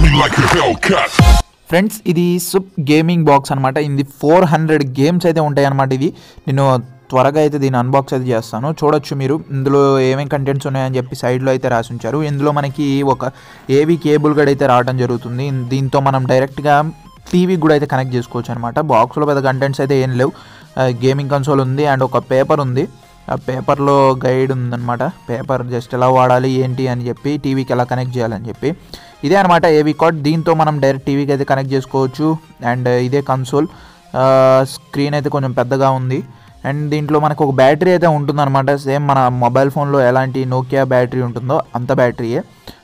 me like a Hellcat. Friends ఇది sup gaming box అనమాట ఇది ఫోర్ హండ్రెడ్ గేమ్స్ అయితే ఉంటాయి అనమాట ఇది నేను త్వరగా అయితే దీన్ని అన్బాక్స్ అయితే చేస్తాను చూడొచ్చు మీరు ఇందులో ఏమేమి కంటెంట్స్ ఉన్నాయని చెప్పి సైడ్లో అయితే రాసి ఉంచారు ఇందులో మనకి ఒక ఏవి కేబుల్ గడ్ అయితే రావడం జరుగుతుంది దీంతో మనం డైరెక్ట్గా టీవీకి కూడా అయితే కనెక్ట్ చేసుకోవచ్చు అనమాట బాక్స్లో పెద్ద కంటెంట్స్ అయితే ఏం లేవు గేమింగ్ కన్సోల్ ఉంది అండ్ ఒక పేపర్ ఉంది ఆ పేపర్లో గైడ్ ఉందన్నమాట పేపర్ జస్ట్ ఎలా వాడాలి ఏంటి అని చెప్పి టీవీకి ఎలా కనెక్ట్ చేయాలని చెప్పి ఇదే అనమాట ఏవి కార్డ్ దీంతో మనం డైరెక్ట్ టీవీకి అయితే కనెక్ట్ చేసుకోవచ్చు అండ్ ఇదే కన్సోల్ స్క్రీన్ అయితే కొంచెం పెద్దగా ఉంది అండ్ దీంట్లో మనకు ఒక బ్యాటరీ అయితే ఉంటుందన్నమాట సేమ్ మన మొబైల్ ఫోన్లో ఎలాంటి నోకియా బ్యాటరీ ఉంటుందో అంత బ్యాటరీయే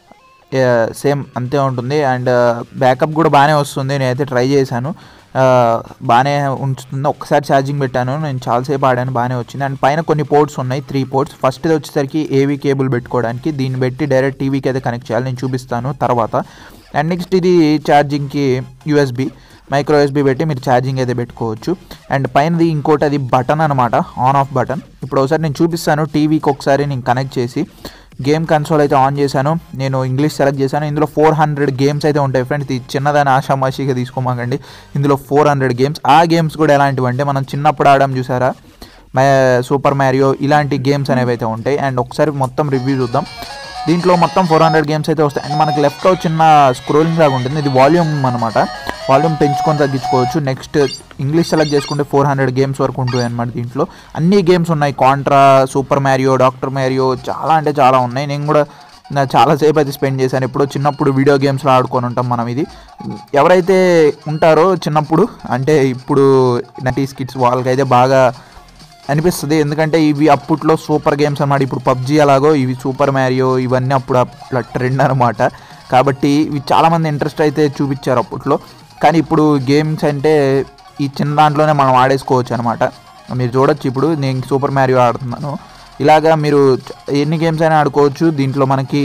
సేమ్ అంతే ఉంటుంది అండ్ బ్యాకప్ కూడా బాగానే వస్తుంది నేనైతే ట్రై చేశాను ఆ, బాగానే ఉంచుతుంది ఒక్కసారి ఛార్జింగ్ పెట్టాను నేను చాలాసేపు ఆడాను బాగానే వచ్చింది అండ్ పైన కొన్ని పోర్ట్స్ ఉన్నాయి త్రీ పోర్ట్స్ ఫస్ట్ ఇది వచ్చేసరికి ఏవీ కేబుల్ పెట్టుకోవడానికి దీన్ని పెట్టి డైరెక్ట్ టీవీకి అయితే కనెక్ట్ చేయాలి నేను చూపిస్తాను తర్వాత అండ్ నెక్స్ట్ ఇది ఛార్జింగ్కి యూఎస్బి మైక్రో యూఎస్బి పెట్టి మీరు ఛార్జింగ్ అయితే పెట్టుకోవచ్చు అండ్ పైనది ఇంకోటి అది బటన్ అనమాట ఆన్ ఆఫ్ బటన్ ఇప్పుడు ఒకసారి నేను చూపిస్తాను టీవీకి ఒకసారి నేను కనెక్ట్ చేసి గేమ్ కన్సోల్ అయితే ఆన్ చేశాను నేను ఇంగ్లీష్ సెలెక్ట్ చేశాను ఇందులో ఫోర్ హండ్రెడ్ గేమ్స్ అయితే ఉంటాయి ఫ్రెండ్స్ ఇది చిన్నదాని ఆషామాషిగా తీసుకోమాకండి ఇందులో ఫోర్ హండ్రెడ్ గేమ్స్ ఆ గేమ్స్ కూడా ఎలాంటివి అంటే మనం చిన్నప్పుడు ఆడడం చూసారా మే సూపర్ మ్యారియో ఇలాంటి గేమ్స్ అనేవి అయితే ఉంటాయి అండ్ ఒకసారి మొత్తం రివ్యూ చూద్దాం దీంట్లో మొత్తం ఫోర్ హండ్రెడ్ గేమ్స్ అయితే వస్తాయి అండ్ మనకి లెఫ్ట్లో చిన్న స్క్రోలింగ్ లాగా ఉంటుంది ఇది వాల్యూమ్ అనమాట వాల్యూమ్ పెంచుకొని తగ్గించుకోవచ్చు నెక్స్ట్ ఇంగ్లీష్ సెలెక్ట్ చేసుకుంటే ఫోర్ హండ్రెడ్ గేమ్స్ వరకు ఉంటుంది అనమాట దీంట్లో అన్ని గేమ్స్ ఉన్నాయి Contra super Mario doctor Mario చాలా అంటే చాలా ఉన్నాయి నేను కూడా నా చాలాసేపు అయితే స్పెండ్ చేశాను ఎప్పుడో చిన్నప్పుడు వీడియో గేమ్స్లో ఆడుకొని ఉంటాం మనం ఇది ఎవరైతే ఉంటారో చిన్నప్పుడు అంటే ఇప్పుడు నటీస్ కిడ్స్ వాళ్ళకైతే బాగా అనిపిస్తుంది ఎందుకంటే ఇవి అప్పట్లో సూపర్ గేమ్స్ అన్నమాట ఇప్పుడు పబ్జీ అలాగో ఇవి సూపర్ మ్యారియో ఇవన్నీ అప్పుడు అట్లా ట్రెండ్ అనమాట కాబట్టి ఇవి చాలామంది ఇంట్రెస్ట్ అయితే చూపించారు అప్పట్లో కానీ ఇప్పుడు గేమ్స్ అంటే ఈ చిన్న దాంట్లోనే మనం ఆడేసుకోవచ్చు అనమాట మీరు చూడొచ్చు ఇప్పుడు నేను సూపర్ మ్యారియో ఆడుతున్నాను ఇలాగా మీరు చ- ఎన్ని గేమ్స్ అయినా ఆడుకోవచ్చు దీంట్లో మనకి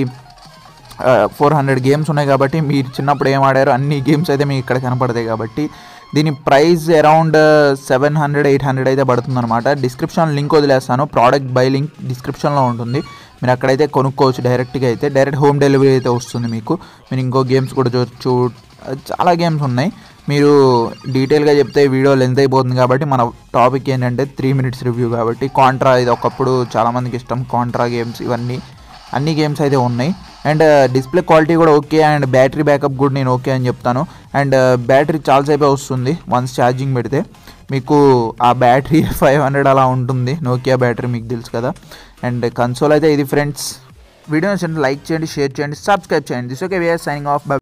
ఫోర్ హండ్రెడ్ గేమ్స్ ఉన్నాయి కాబట్టి మీరు చిన్నప్పుడు ఏం ఆడారో అన్ని గేమ్స్ అయితే మీకు ఇక్కడ కనపడతాయి కాబట్టి దీని price around seven hundred eight hundred అయితే పడుతుంది అనమాట డిస్క్రిప్షన్ లింక్ వదిలేస్తాను ప్రోడక్ట్ బై లింక్ డిస్క్రిప్షన్లో ఉంటుంది మీరు అక్కడైతే కొనుక్కోవచ్చు డైరెక్ట్గా అయితే డైరెక్ట్ హోమ్ డెలివరీ అయితే వస్తుంది మీకు మీరు ఇంకో గేమ్స్ కూడా చూడొచ్చు చాలా గేమ్స్ ఉన్నాయి మీరు డీటెయిల్గా చెప్తే వీడియో లెంత్ అయిపోతుంది కాబట్టి మన టాపిక్ ఏంటంటే త్రీ మినిట్స్ రివ్యూ కాబట్టి కాంట్రా ఇది ఒకప్పుడు చాలామందికి ఇష్టం కాంట్రా గేమ్స్ ఇవన్నీ అన్ని గేమ్స్ అయితే ఉన్నాయి అండ్ డిస్ప్లే క్వాలిటీ కూడా ఓకే అండ్ బ్యాటరీ బ్యాకప్ కూడా నేను ఓకే అని చెప్తాను అండ్ బ్యాటరీ చాలాసేపే వస్తుంది వన్స్ ఛార్జింగ్ పెడితే మీకు ఆ బ్యాటరీ ఫైవ్ హండ్రెడ్ అలా ఉంటుంది నోకియా బ్యాటరీ మీకు తెలుసు కదా అండ్ కన్సోల్ అయితే ఇది ఫ్రెండ్స్ వీడియో నచ్చినట్టు లైక్ చేయండి షేర్ చేయండి సబ్స్క్రైబ్ చేయండి this okay we're signing off by